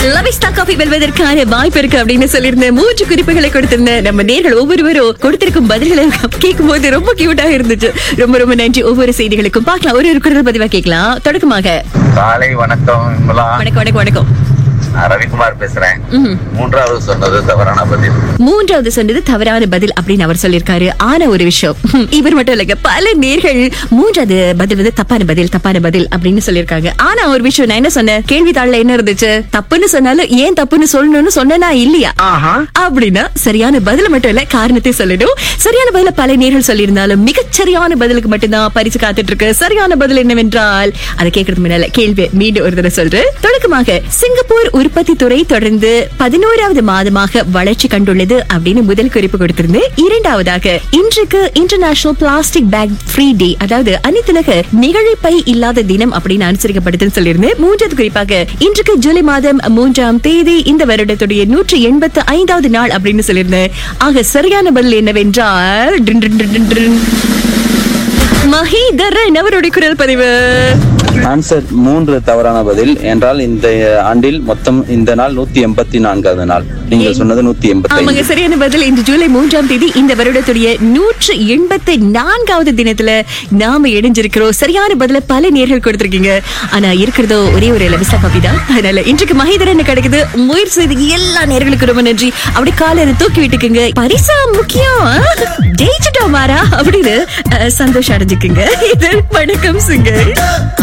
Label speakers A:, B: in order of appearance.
A: லவிஸ்தா coffee வெல்வதற்கான வாய்ப்பு இருக்கு அப்படின்னு சொல்லியிருந்தேன் மூன்று குறிப்புகளை கொடுத்திருந்தேன் நம்ம நேர்கள் ஒவ்வொருவரும் கொடுத்திருக்கும் பதில்களை கேட்கும் போது ரொம்ப கியூட்டா இருந்துச்சு ரொம்ப ரொம்ப நன்றி ஒவ்வொரு செய்திகளுக்கும் பார்க்கலாம் ஒரு ஒரு குரல் பதிவா கேட்கலாம் தொடக்கமாக
B: காலை வணக்கம் விமலா
A: வணக்கம் வணக்கம் வணக்கம்
B: நான் ரவிக்குமார் பேசுறேன்
A: ம்ஹும்.
B: மூன்றாவது சொன்னது தவறான பதில்
A: மூன்றாவது சொன்னது தவறான பதில் அப்படின்னு அவர் சொல்லியிருக்காரு ஆன ஒரு விஷயம் ஹம், இவர் மட்டும் இல்லைங்க பல நேர்கள் மூன்றாவது பதில் வந்து தப்பான பதில் தப்பான பதில் அப்படின்னு சொல்லியிருக்காங்க ஆனா ஒரு விஷயம் நான் என்ன சொன்னேன் கேள்வித்தாள்ல என்ன இருந்துச்சு தப்புன்னு சொன்னாலும் ஏன் தப்புன்னு சொல்லணும்னு சொன்னனா இல்லையா அப்படின்னா சரியான பதில் மட்டும் இல்ல காரணத்தை சொல்லணும் சரியான பதில பல நேர்கள் சொல்லியிருந்தாலும் மிகச்சரியான பதிலுக்கு மட்டும்தான் பரிசு காத்துட்டு இருக்கு சரியான பதில் என்னவென்றால் அதை கேட்கறதுக்கு முன்னால கேள்வி மீண்டும் ஒரு தடவை சொல்றேன் தொடக்கமாக சிங்கப்பூர் உற்பத்தி துறை தொடர்ந்து பதினோராவது மாதமாக வளர்ச்சி கண்டுள்ளது அப்படின்னு முதல் குறிப்பு கொடுத்திருந்தேன் இரண்டாவதாக இன்றைக்கு international plastic bag free day அதாவது அனைத்துலக நெகிழிப்பை இல்லாத தினம் அப்படின்னு அனுசரிக்கப்படுதுன்னு சொல்லியிருந்தேன் மூன்றாவது குறிப்பாக இன்றைக்கு ஜூலை மாதம் மூன்றாம் தேதி இந்த வருடத்துடைய நூற்றி எண்பத்து ஐந்தாவது நாள் அப்படின்னு சொல்லியிருந்தேன் ஆக சரியான பதில் என்னவென்றால் டின் டின் டின் டின் டின். மஹிதரன் அவருடைய குரல் பதிவு
C: ஆன்சர் மூன்று தவறான பதில் என்றால் இந்த ஆண்டில் மொத்தம் இந்த நாள் நூத்தி எண்பத்தி நான்காவது நாள் நீங்கள் சொன்னது நூத்தி எண்பத்தி
A: ஆமாங்க சரியான பதில் இன்று ஜூலை மூன்றாம் தேதி இந்த வருடத்துடைய நூற்று எண்பத்தி நான்காவது தினத்துல நாம இணைஞ்சிருக்கிறோம் சரியான பதில பல நேர்கள் கொடுத்திருக்கீங்க ஆனா இருக்கிறதோ ஒரே ஒரு லெவிசா காப்பி தான் அதனால இன்றைக்கு மகிதரன் கிடைக்குது முயற்சி செய்த எல்லா நேர்களுக்கும் ரொம்ப நன்றி அப்படி காலையில தூக்கி விட்டுக்குங்க பரிசா முக்கியம் ஜெயிச்சுட்டோம் மாறா அப்படின்னு அஹ், சந்தோஷம் அடைஞ்சுக்குங்க இது வணக்கம் சிங்க